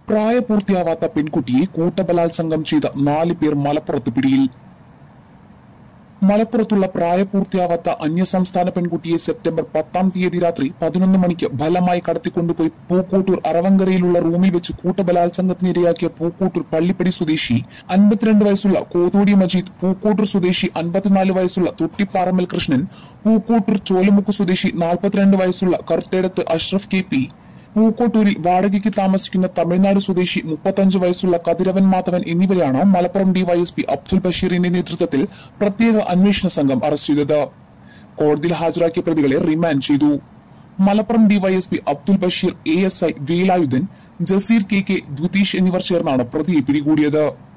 പ്രായപൂർത്തിയാവാത്ത പെൺകുട്ടിയെ കൂട്ടബലാത്സംഗം ചെയ്ത നാല് പേർ മലപ്പുറത്ത് പിടിയിൽ മലപ്പുറത്തുള്ള പ്രായപൂർത്തിയാവാത്ത അന്യസംസ്ഥാന പെൺകുട്ടിയെ സെപ്റ്റംബർ പത്താം തീയതി രാത്രി പതിനൊന്ന് മണിക്ക് ഫലമായി കടത്തിക്കൊണ്ടുപോയി പൂക്കോട്ടൂർ അറവങ്കരയിലുള്ള റൂമിൽ വെച്ച് കൂട്ടബലാത്സംഗത്തിനിരയാക്കിയ പൂക്കോട്ടൂർ പള്ളിപ്പടി സ്വദേശി അൻപത്തിരണ്ട് വയസ്സുള്ള കോതോടി മജീദ് പൂക്കോട്ടൂർ സ്വദേശി അൻപത്തിനാല് വയസ്സുള്ള തൊട്ടിപ്പാറമ്മൽ കൃഷ്ണൻ പൂക്കോട്ടൂർ ചോലമുക്ക് സ്വദേശി നാൽപ്പത്തിരണ്ട് വയസ്സുള്ള കറുത്തേടത്ത് അഷ്റഫ് കെ പി പൂക്കോട്ടൂരിൽ വാടകയ്ക്ക് താമസിക്കുന്ന തമിഴ്നാട് സ്വദേശി മുപ്പത്തഞ്ച് വയസ്സുള്ള കതിരവൻ മാധവൻ എന്നിവരെയാണ് മലപ്പുറം ഡിവൈഎസ്പി അബ്ദുൽ ബഷീറിന്റെ നേതൃത്വത്തിൽ പ്രത്യേക അന്വേഷണ സംഘം അറസ്റ്റ് ചെയ്തത് കോടതിയിൽ ഹാജരാക്കിയ പ്രതികളെ റിമാൻഡ് ചെയ്തു Malappuram DYSP Abdul Basheer A S I Velayudhan Jaseer K K Dwithish എന്നിവർ ചേർന്നാണ് പ്രതിയെ പിടികൂടിയത്